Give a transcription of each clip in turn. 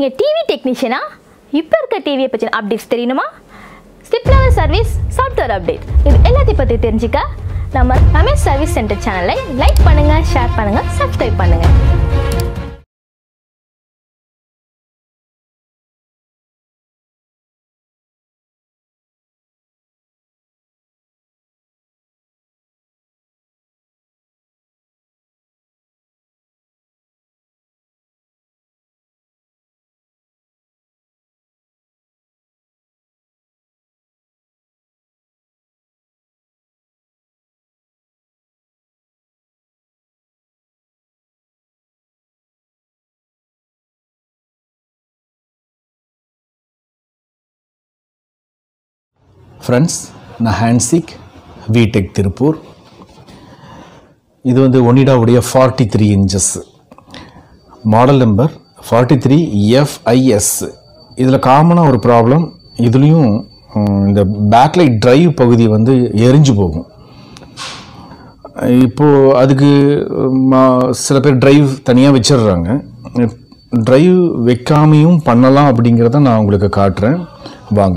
நீங்கள் டிவி டெக்னீஷியனா இப்போ இருக்க டிவியை பற்றின அப்டேட்ஸ் தெரியணுமா ஸ்டிப் லெவல் சர்வீஸ் சாஃப்ட்வேர் அப்டேட் இது எல்லாத்தையும் பற்றி தெரிஞ்சுக்க நம்ம ரமேஷ் சர்வீஸ் சென்டர் சேனலை லைக் பண்ணுங்கள் ஷேர் பண்ணுங்கள் சப்ஸ்கிரைப் பண்ணுங்கள் ஃப்ரெண்ட்ஸ் நான் ஹேண்ட்சிக் விடெக் திருப்பூர் இது வந்து ஒனிடாவுடைய forty three inches model number forty three FIS இதில் காமனாக ஒரு ப்ராப்ளம் இதுலேயும் உம், இந்த பேக்லைட் டிரைவ் பகுதி வந்து எரிஞ்சு போகும் இப்போது அதுக்கு ம- சில பேர் டிரைவ் தனியாக வச்சிடுறாங்க டிரைவ் வைக்காமையும் பண்ணலாம் அப்படிங்கிறத நான் உங்களுக்கு காட்டுறேன் வாங்க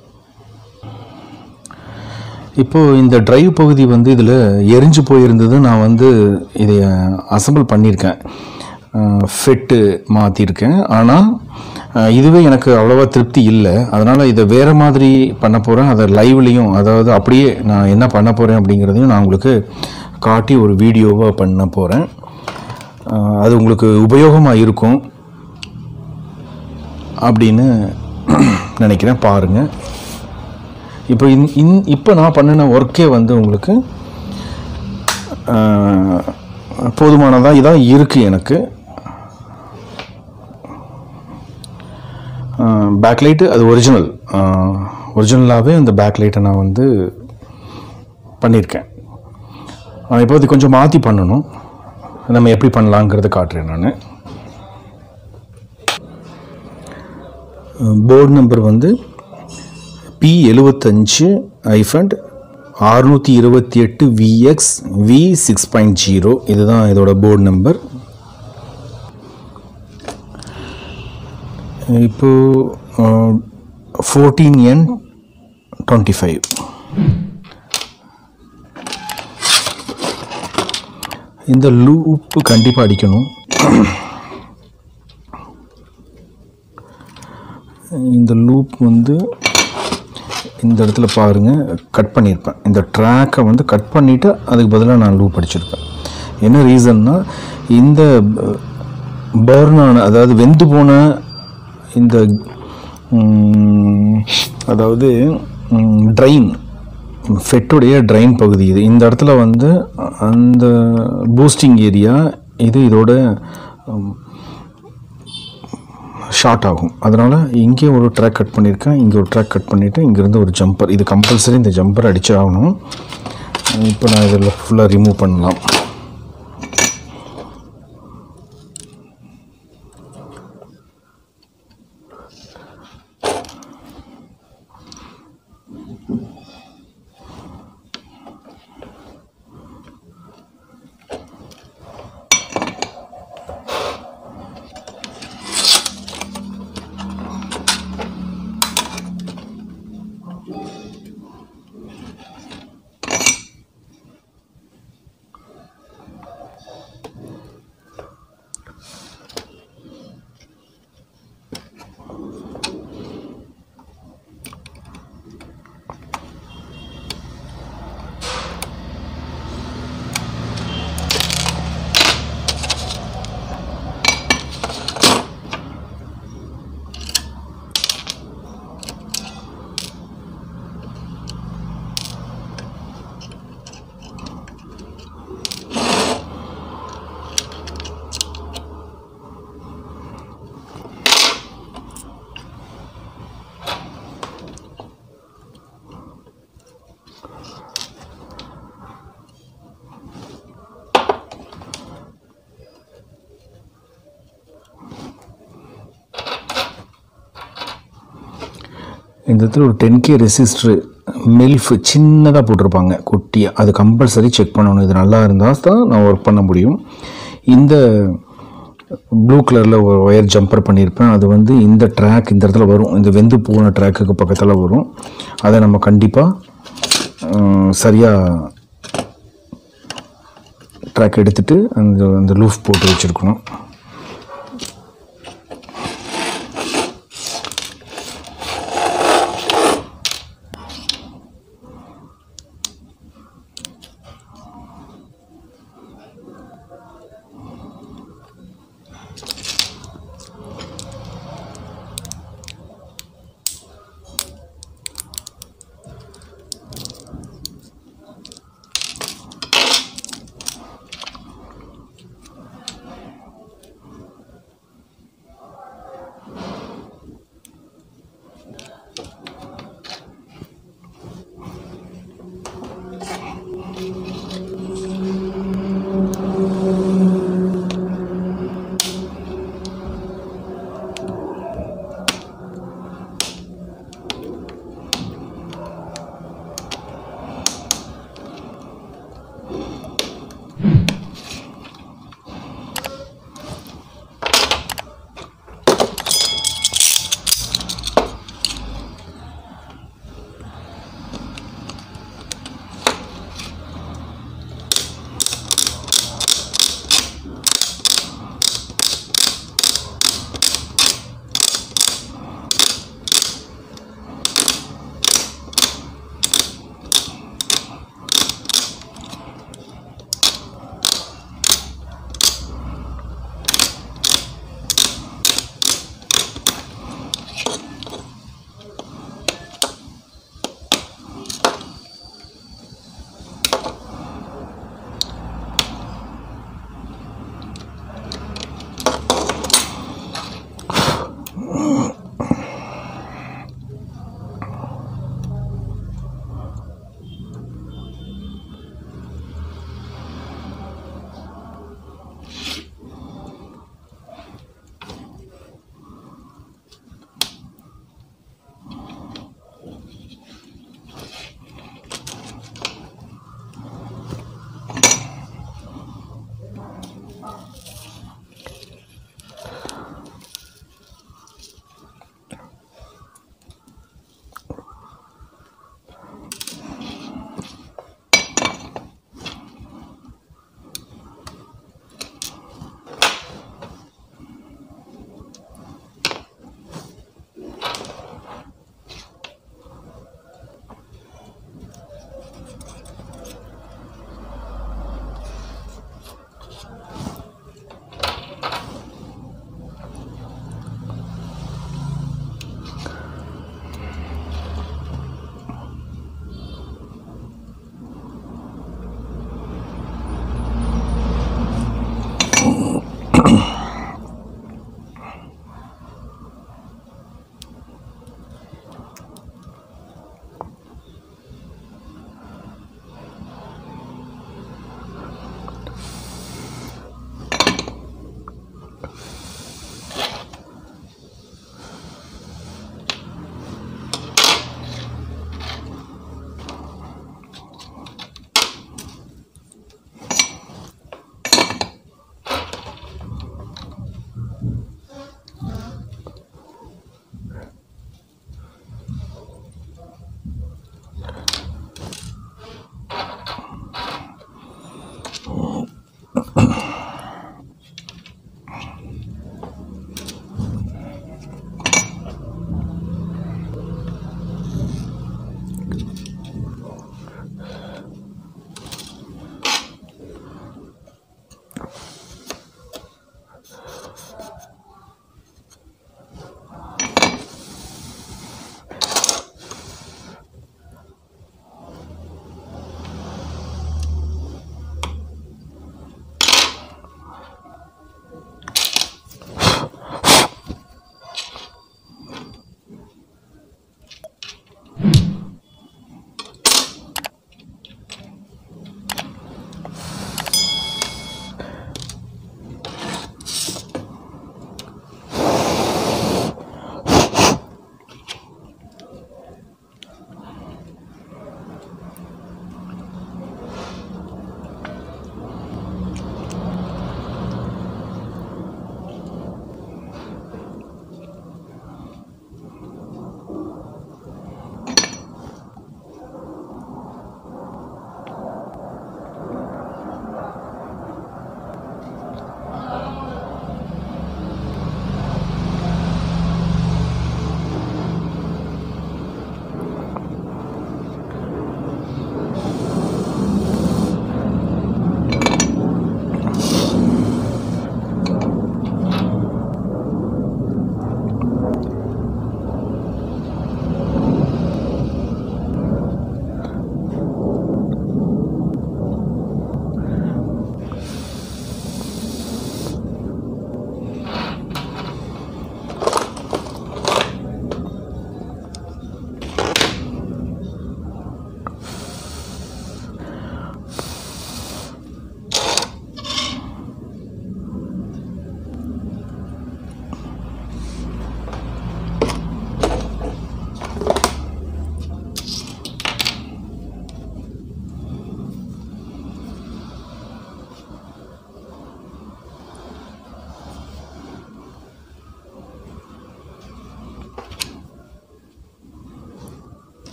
இப்போது இந்த டிரைவ் பகுதி வந்து இதில் எரிஞ்சு போயிருந்தது நான் வந்து இதை அசம்பிள் பண்ணியிருக்கேன் ஃபிட்டு மாற்றிருக்கேன் ஆனால் இதுவே எனக்கு அவ்வளோவா திருப்தி இல்லை அதனால் இதை வேறு மாதிரி பண்ண போகிறேன் அதை லைவ்லேயும் அதாவது அப்படியே நான் என்ன பண்ண போகிறேன் அப்படிங்கிறதையும் நான் உங்களுக்கு காட்டி ஒரு வீடியோவாக பண்ண போகிறேன் அது உங்களுக்கு உபயோகமாக இருக்கும் அப்படின்னு நினைக்கிறேன் பாருங்கள் இப்போ இன் இன் இப்போ நான் பண்ணின ஒர்க்கே வந்து உங்களுக்கு போதுமானதாக இதான் இருக்குது எனக்கு பேக்லைட்டு அது ஒரிஜினல் ஒரிஜினலாகவே அந்த பேக்லைட்டை நான் வந்து பண்ணியிருக்கேன் ஆனா, இப்போ அது கொஞ்சம் மாற்றி பண்ணணும் நம்ம எப்படி பண்ணலாங்கிறத காட்டுறேன் நான் போர்டு நம்பர் வந்து பி எழுபத்தஞ்சு ஐஃபண்ட் அறுநூற்றி இருபத்தி எட்டு VX V six point zero இதுதான் இதோட போர்டு நம்பர் இப்போ ஃபோர்டீன் என் டுவெண்ட்டி ஃபைவ் இந்த லூப்பு கண்டிப்பாக அடிக்கணும் இந்த லூப் வந்து இந்த இடத்துல பாருங்கள் கட் பண்ணியிருப்பேன் இந்த ட்ராக்கை வந்து கட் பண்ணிவிட்டு அதுக்கு பதிலாக நான் லூப் அடிச்சிருப்பேன் என்ன ரீசன்னா இந்த பர்னான அதாவது வெந்து போன இந்த ம், அதாவது ட்ரைன் ஃபெட்டுடைய ட்ரைன் பகுதி இது இந்த இடத்துல வந்து அந்த பூஸ்டிங் ஏரியா இது இதோட ஷார்ட் ஆகும் அதனால் இங்கே ஒரு ட்ராக் கட் பண்ணியிருக்கேன் இங்கே ஒரு ட்ராக் கட் பண்ணிவிட்டு இங்கேருந்து ஒரு ஜம்பர் இது கம்பல்சரி இந்த ஜம்பர் அடிச்சு ஆகணும் இப்போ நான் இதில் ஃபுல்லாக ரிமூவ் பண்ணலாம் இந்த இடத்துல ஒரு டென் கே ரெசிஸ்டர் மெல்ஃப் சின்னதாக போட்டிருப்பாங்க குட்டியாக அது கம்பல்சரி செக் பண்ணணும் இது நல்லா இருந்தால் தான் நான் ஒர்க் பண்ண முடியும் இந்த ப்ளூ கலரில் ஒரு ஒயர் ஜம்பர் பண்ணியிருப்பேன் அது வந்து இந்த ட்ராக் இந்த இடத்துல வரும் இந்த வெந்து போன ட்ராக்குக்கு பக்கத்தில் வரும் அதை நம்ம கண்டிப்பாக சரியாக ட்ராக் எடுத்துட்டு அந்த அந்த லூஃப் போட்டு வச்சுருக்கணும்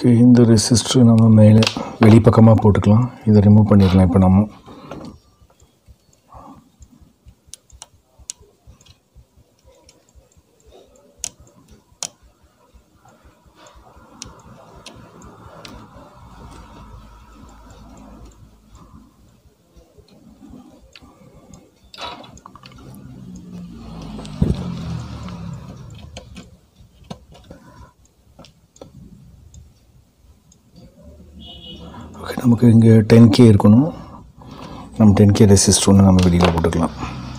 ஓகே இந்த ரெசிஸ்டர் நம்ம மேலே வெளிப்பக்கமாக போட்டுக்கலாம் இதை ரிமூவ் பண்ணிடலாம் இப்போ நம்ம ஓகே நமக்கு இங்கே டென் கே இருக்கணும் நம்ம டென் கே ரெசிஸ்டர் ஒன்று நம்ம வெளியில் போட்டுக்கலாம்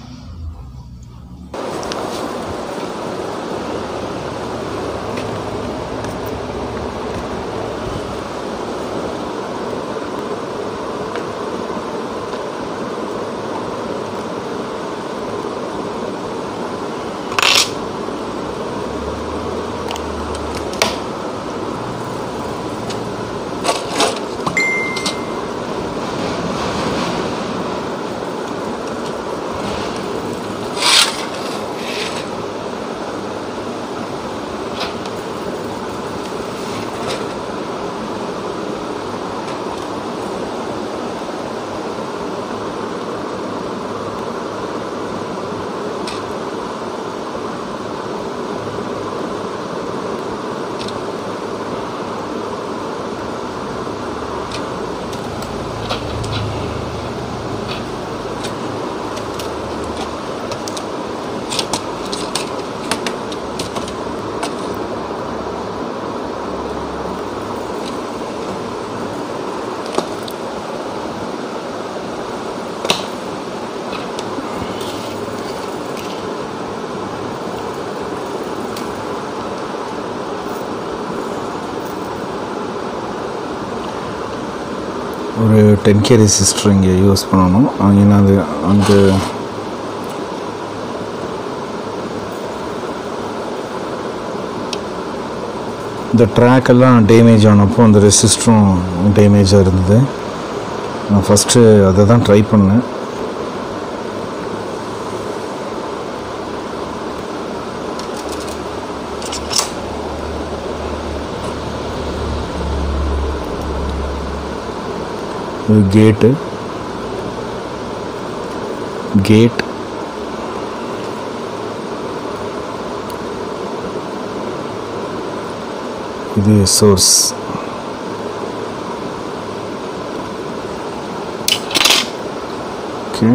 ஒரு டென் கே ரெசிஸ்டர் இங்கே யூஸ் பண்ணணும் ஏன்னா அது அந்த இந்த ட்ராக் எல்லாம் டேமேஜ் ஆனப்போ அந்த ரெசிஸ்டரும் டேமேஜாக இருந்தது நான் ஃபஸ்ட்டு அதை தான் ட்ரை பண்ணேன் இது கேட்டு கேட் இது source okay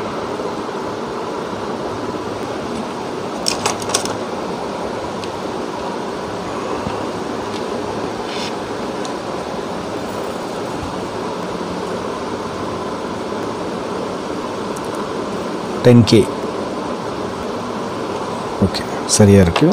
ten K okay சரியாக இருக்குது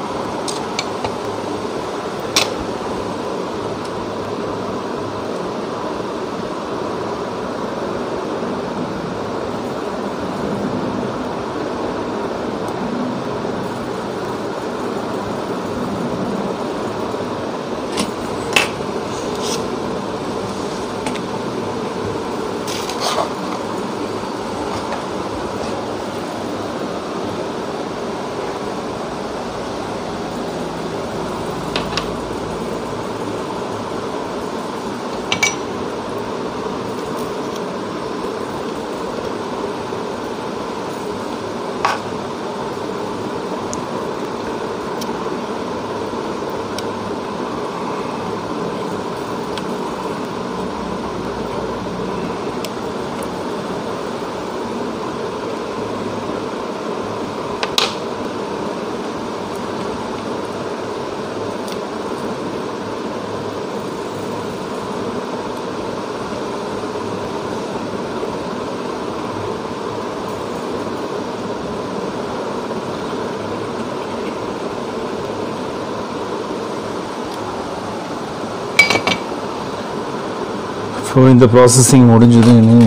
ஸோ இந்த ப்ராசஸிங் முடிஞ்சது இனி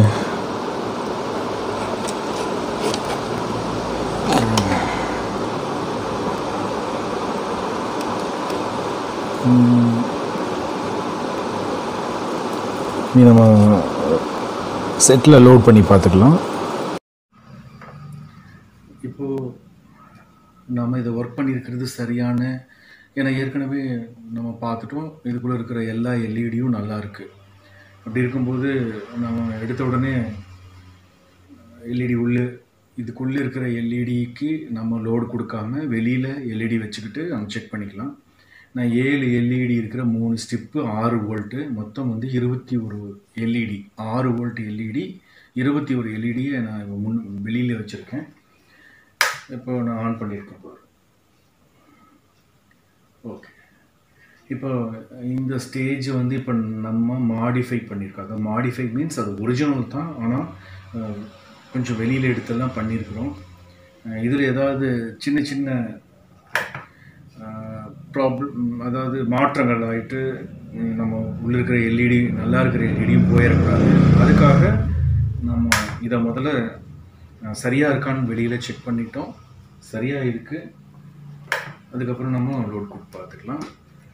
இனி நம்ம செட்டில் லோட் பண்ணி பார்த்துக்கலாம் இப்போது நம்ம இதை ஒர்க் பண்ணியிருக்கிறது சரியான ஏன்னா ஏற்கனவே நம்ம பார்த்துட்டோம் இதுக்குள்ளே இருக்கிற எல்லா எல்இடியும் நல்லா இருக்குது அப்படி இருக்கும்போது நம்ம எடுத்த உடனே எல்இடி உள்ளே இதுக்குள்ளே இருக்கிற எல்இடிக்கு நம்ம லோடு கொடுக்காம வெளியில் எல்இடி வச்சுக்கிட்டு நம்ம செக் பண்ணிக்கலாம் நான் ஏழு எல்இடி இருக்கிற மூணு ஸ்டிப்பு ஆறு வோல்ட்டு மொத்தம் வந்து இருபத்தி ஒரு எல்இடி ஆறு வோல்ட் எல்இடி இருபத்தி ஒரு எல்இடியை நான் இப்ப முன் வெளியில் வச்சுருக்கேன் இப்போ நான் ஆன் பண்ணியிருக்கேன் பாரு ஓகே இப்போ இந்த ஸ்டேஜ் வந்து இப்போ நம்ம மாடிஃபை பண்ணியிருக்காங்க மாடிஃபை மீன்ஸ் அது ஒரிஜினல் தான் ஆனால் கொஞ்சம் வெளியில் எடுத்தெல்லாம் பண்ணியிருக்கிறோம் இதில் ஏதாவது சின்ன சின்ன ப்ராப்ளம் அதாவது மாற்றங்கள் ஆகிட்டு நம்ம உள்ள இருக்கிற எல்இடி நல்லா இருக்கிற எல்இடியும் போயிடக்கூடாது அதுக்காக நம்ம இதை முதல்ல சரியாக இருக்கான்னு வெளியில் செக் பண்ணிட்டோம் சரியாக இருக்குது அதுக்கப்புறம் நம்ம லோட் கொடுத்து பார்த்துக்கலாம்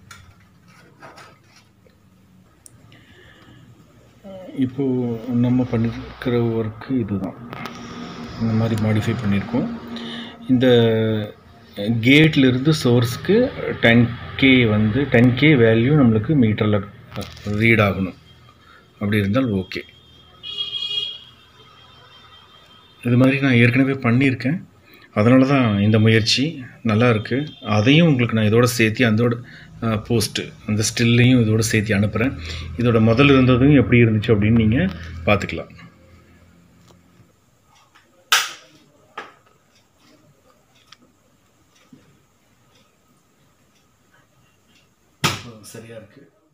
இப்போது நம்ம பண்ணியிருக்கிற ஒர்க்கு இதுதான் இந்த மாதிரி மாடிஃபை பண்ணியிருக்கோம் இந்த கேட்லேருந்து சோர்ஸ்க்கு டென் கே வந்து டென் கே வேல்யூ நம்மளுக்கு மீட்டரில் ரீட் ஆகணும் அப்படி இருந்தால் ஓகே இது மாதிரி நான் ஏற்கனவே பண்ணியிருக்கேன் அதனால தான் இந்த முயற்சி நல்லா இருக்குது அதையும் உங்களுக்கு நான் இதோட சேர்த்து அதோட போஸ்ட்டு அந்த ஸ்டில்லையும் இதோட சேர்த்து அனுப்புகிறேன் இதோட முதல்ல இருந்ததும் எப்படி இருந்துச்சு அப்படின்னு நீங்கள் பார்த்துக்கலாம் சரியாக இருக்குது